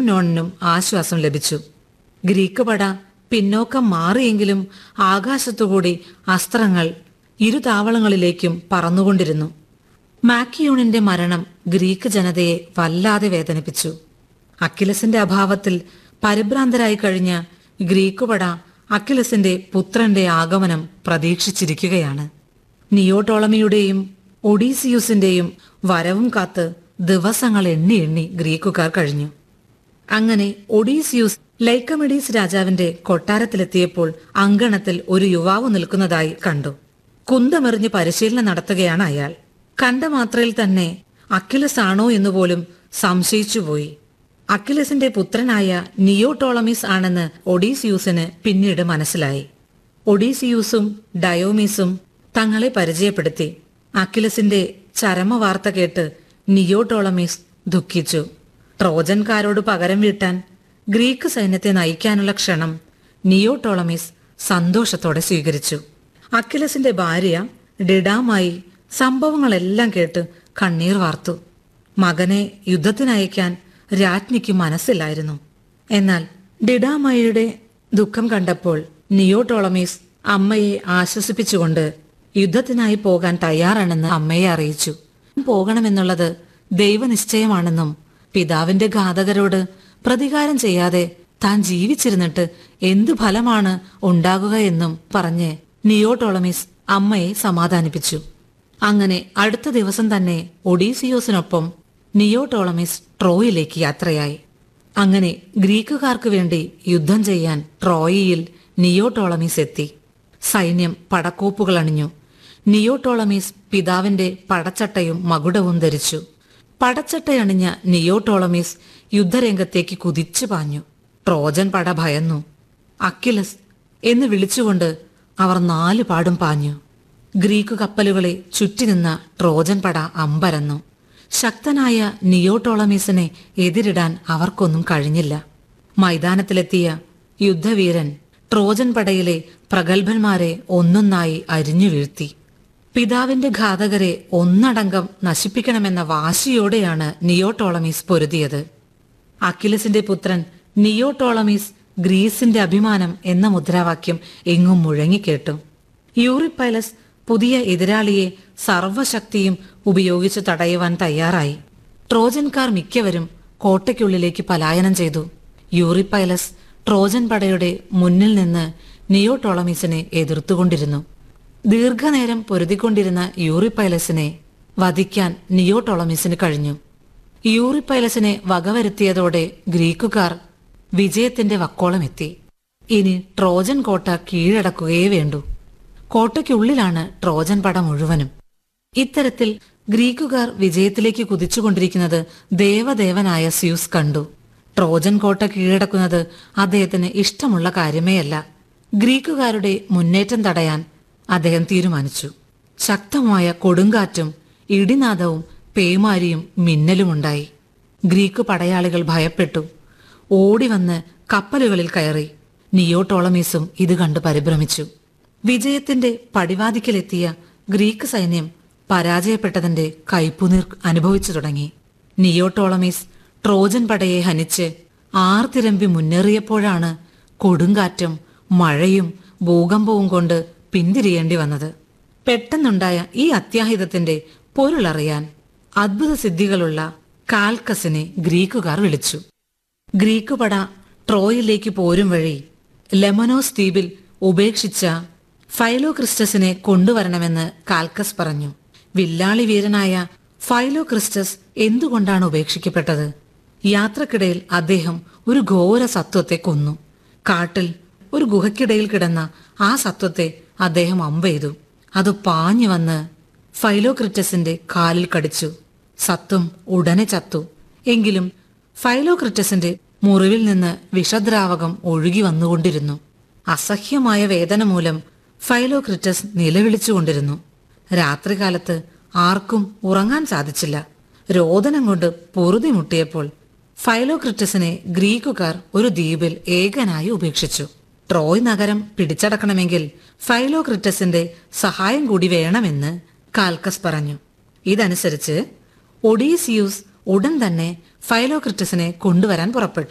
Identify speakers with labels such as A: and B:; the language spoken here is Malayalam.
A: അഗാമംനോണിനും ആശ്വാസം ലഭിച്ചു ഗ്രീക്ക് പട പിന്നോക്കം മാറിയെങ്കിലും ആകാശത്തുകൂടി അസ്ത്രങ്ങൾ ഇരു താവളങ്ങളിലേക്കും പറന്നുകൊണ്ടിരുന്നു മാക്കിയൂണിന്റെ മരണം ഗ്രീക്ക് ജനതയെ വല്ലാതെ വേദനിപ്പിച്ചു അക്കിലസിന്റെ അഭാവത്തിൽ പരിഭ്രാന്തരായി കഴിഞ്ഞ ഗ്രീക്ക് പട അക്കിലസിന്റെ പുത്രന്റെ ആഗമനം പ്രതീക്ഷിച്ചിരിക്കുകയാണ് നിയോട്ടോളമിയുടെയും ഒഡീസിയൂസിന്റെയും വരവും കാത്ത് ദിവസങ്ങൾ എണ്ണി എണ്ണി ഗ്രീക്കുകാർ കഴിഞ്ഞു അങ്ങനെ ഒഡീസിയൂസ് ലൈക്കമെഡീസ് രാജാവിന്റെ കൊട്ടാരത്തിലെത്തിയപ്പോൾ അങ്കണത്തിൽ ഒരു യുവാവ് നിൽക്കുന്നതായി കണ്ടു കുന്തമെറിഞ്ഞ് പരിശീലനം നടത്തുകയാണ് അയാൾ കണ്ട മാത്രയിൽ തന്നെ അക്കിലസ് ആണോ എന്നുപോലും സംശയിച്ചുപോയി അക്കിലസിന്റെ പുത്രനായ നിയോടോളമീസ് ആണെന്ന് ഒഡീസിയൂസിന് പിന്നീട് മനസ്സിലായി ഒഡീസിയൂസും ഡയോമീസും തങ്ങളെ പരിചയപ്പെടുത്തി അക്കിലസിന്റെ ചരമവാർത്ത കേട്ട് നിയോടോളമീസ് ദുഃഖിച്ചു ട്രോജൻകാരോട് പകരം വീട്ടാൻ ഗ്രീക്ക് സൈന്യത്തെ നയിക്കാനുള്ള ക്ഷണം നിയോടോളമീസ് സന്തോഷത്തോടെ സ്വീകരിച്ചു അക്കിലസിന്റെ ഭാര്യ ഡിഡാമായി സംഭവങ്ങളെല്ലാം കേട്ട് കണ്ണീർ വാർത്തു മകനെ യുദ്ധത്തിനയക്കാൻ രാജ്ഞിക്ക് മനസ്സില്ലായിരുന്നു എന്നാൽ ഡിഡാമയുടെ ദുഃഖം കണ്ടപ്പോൾ നിയോടോളമീസ് അമ്മയെ ആശ്വസിപ്പിച്ചുകൊണ്ട് യുദ്ധത്തിനായി പോകാൻ തയ്യാറാണെന്ന് അമ്മയെ അറിയിച്ചു പോകണമെന്നുള്ളത് ദൈവനിശ്ചയമാണെന്നും പിതാവിന്റെ ഘാതകരോട് പ്രതികാരം ചെയ്യാതെ താൻ ജീവിച്ചിരുന്നിട്ട് എന്തു ഫലമാണ് ഉണ്ടാകുക എന്നും പറഞ്ഞ് നിയോടോളമീസ് അമ്മയെ സമാധാനിപ്പിച്ചു അങ്ങനെ അടുത്ത ദിവസം തന്നെ ഒഡീസിയോസിനൊപ്പം നിയോടോളമിസ് ട്രോയിലേക്ക് യാത്രയായി അങ്ങനെ ഗ്രീക്കുകാർക്ക് വേണ്ടി യുദ്ധം ചെയ്യാൻ ട്രോയിയിൽ നിയോടോളമീസ് എത്തി സൈന്യം പടക്കോപ്പുകൾ അണിഞ്ഞു നിയോടോളമീസ് പിതാവിന്റെ പടച്ചട്ടയും മകുടവും ധരിച്ചു പടച്ചട്ടയണിഞ്ഞ നിയോടോളമീസ് യുദ്ധരംഗത്തേക്ക് കുതിച്ചു പാഞ്ഞു ട്രോജൻ പട ഭയന്നു അക്കിലസ് എന്ന് വിളിച്ചുകൊണ്ട് അവർ നാലു പാടും പാഞ്ഞു ഗ്രീക്ക് കപ്പലുകളെ ചുറ്റി നിന്ന ട്രോജൻ പട അമ്പരന്നു ശക്തനായ നിയോടോളമീസിനെ എതിരിടാൻ അവർക്കൊന്നും കഴിഞ്ഞില്ല മൈതാനത്തിലെത്തിയ യുദ്ധവീരൻ ട്രോജൻ പടയിലെ പ്രഗത്ഭന്മാരെ ഒന്നൊന്നായി അരിഞ്ഞു വീഴ്ത്തി പിതാവിന്റെ ഘാതകരെ ഒന്നടങ്കം നശിപ്പിക്കണമെന്ന വാശിയോടെയാണ് നിയോടോളമീസ് പൊരുതിയത് അക്കിലസിന്റെ പുത്രൻ നിയോടോളമീസ് ഗ്രീസിന്റെ അഭിമാനം എന്ന മുദ്രാവാക്യം എങ്ങും മുഴങ്ങിക്കേട്ടു യൂറിപ്പൈലസ് പുതിയ എതിരാളിയെ സർവശക്തിയും ഉപയോഗിച്ച് തടയുവാൻ തയ്യാറായി ട്രോജൻകാർ മിക്കവരും കോട്ടയ്ക്കുള്ളിലേക്ക് പലായനം ചെയ്തു യൂറിപ്പൈലസ് ട്രോജൻ പടയുടെ മുന്നിൽ നിന്ന് നിയോടോളമീസിനെ എതിർത്തുകൊണ്ടിരുന്നു ദീർഘനേരം പൊരുതിക്കൊണ്ടിരുന്ന യൂറിപ്പൈലസിനെ വധിക്കാൻ നിയോടോളമീസിന് കഴിഞ്ഞു യൂറിപ്പൈലസിനെ വകവരുത്തിയതോടെ ഗ്രീക്കുകാർ വിജയത്തിന്റെ വക്കോളമെത്തി ഇനി ട്രോജൻ കോട്ട കീഴടക്കുകയേ വേണ്ടൂ കോട്ടയ്ക്കുള്ളിലാണ് ട്രോജൻ പട മുഴുവനും ഇത്തരത്തിൽ ഗ്രീക്കുകാർ വിജയത്തിലേക്ക് കുതിച്ചുകൊണ്ടിരിക്കുന്നത് ദേവദേവനായ സ്യൂസ് കണ്ടു ട്രോജൻ കോട്ട കീഴടക്കുന്നത് അദ്ദേഹത്തിന് ഇഷ്ടമുള്ള കാര്യമേയല്ല ഗ്രീക്കുകാരുടെ മുന്നേറ്റം തടയാൻ അദ്ദേഹം തീരുമാനിച്ചു ശക്തമായ കൊടുങ്കാറ്റും ഇടിനാദവും പേമാരിയും മിന്നലുമുണ്ടായി ഗ്രീക്ക് പടയാളികൾ ഭയപ്പെട്ടു ഓടിവന്ന് കപ്പലുകളിൽ കയറി നിയോടോളമീസും ഇത് കണ്ട് പരിഭ്രമിച്ചു വിജയത്തിന്റെ പടിവാതിക്കലെത്തിയ ഗ്രീക്ക് സൈന്യം പരാജയപ്പെട്ടതിന്റെ കൈപ്പുനീർ അനുഭവിച്ചു തുടങ്ങി നിയോടോളമീസ് ട്രോജൻ പടയെ ഹനിച്ച് ആർത്തിരമ്പി മുന്നേറിയപ്പോഴാണ് കൊടുങ്കാറ്റും മഴയും ഭൂകമ്പവും കൊണ്ട് പിന്തിരിയേണ്ടി വന്നത് പെട്ടെന്നുണ്ടായ ഈ അത്യാഹിതത്തിന്റെ പൊരുളറിയാൻ അദ്ഭുത സിദ്ധികളുള്ള കാൽക്കസിനെ ഗ്രീക്കുകാർ വിളിച്ചു ഗ്രീക്ക് പട ട്രോയിലേക്ക് പോരും വഴി ലെമനോസ് ദ്വീപിൽ ഉപേക്ഷിച്ച ഫൈലോക്രിസ്റ്റസിനെ കൊണ്ടുവരണമെന്ന് കാൽക്കസ് പറഞ്ഞു വില്ലാളി വീരനായ ഫൈലോക്രിസ്റ്റസ് എന്തുകൊണ്ടാണ് ഉപേക്ഷിക്കപ്പെട്ടത് യാത്രക്കിടയിൽ അദ്ദേഹം ഒരു ഘോര സത്വത്തെ കൊന്നു കാട്ടിൽ ഒരു ഗുഹയ്ക്കിടയിൽ കിടന്ന ആ സത്വത്തെ അദ്ദേഹം അമ്പെയ്തു അത് പാഞ്ഞു വന്ന് ഫൈലോക്രിറ്റസിന്റെ കാലിൽ കടിച്ചു സത്വം ഉടനെ ചത്തു എങ്കിലും ഫൈലോക്രിറ്റസിന്റെ മുറിവിൽ നിന്ന് വിഷദ്രാവകം ഒഴുകി വന്നുകൊണ്ടിരുന്നു അസഹ്യമായ വേദന മൂലം ഫൈലോക്രിറ്റസ് നിലവിളിച്ചുകൊണ്ടിരുന്നു രാത്രികാലത്ത് ആർക്കും ഉറങ്ങാൻ സാധിച്ചില്ല രോദനം കൊണ്ട് പൊറുതി മുട്ടിയപ്പോൾ ഫൈലോക്രിറ്റസിനെ ഗ്രീക്കുകാർ ഒരു ദ്വീപിൽ ഏകനായി ഉപേക്ഷിച്ചു ട്രോയ് നഗരം പിടിച്ചടക്കണമെങ്കിൽ ഫൈലോക്രിറ്റസിന്റെ സഹായം കൂടി വേണമെന്ന് കാൽക്കസ് പറഞ്ഞു ഇതനുസരിച്ച് ഒഡീസിയൂസ് ഉടൻ തന്നെ ഫൈലോക്രിറ്റസിനെ കൊണ്ടുവരാൻ പുറപ്പെട്ടു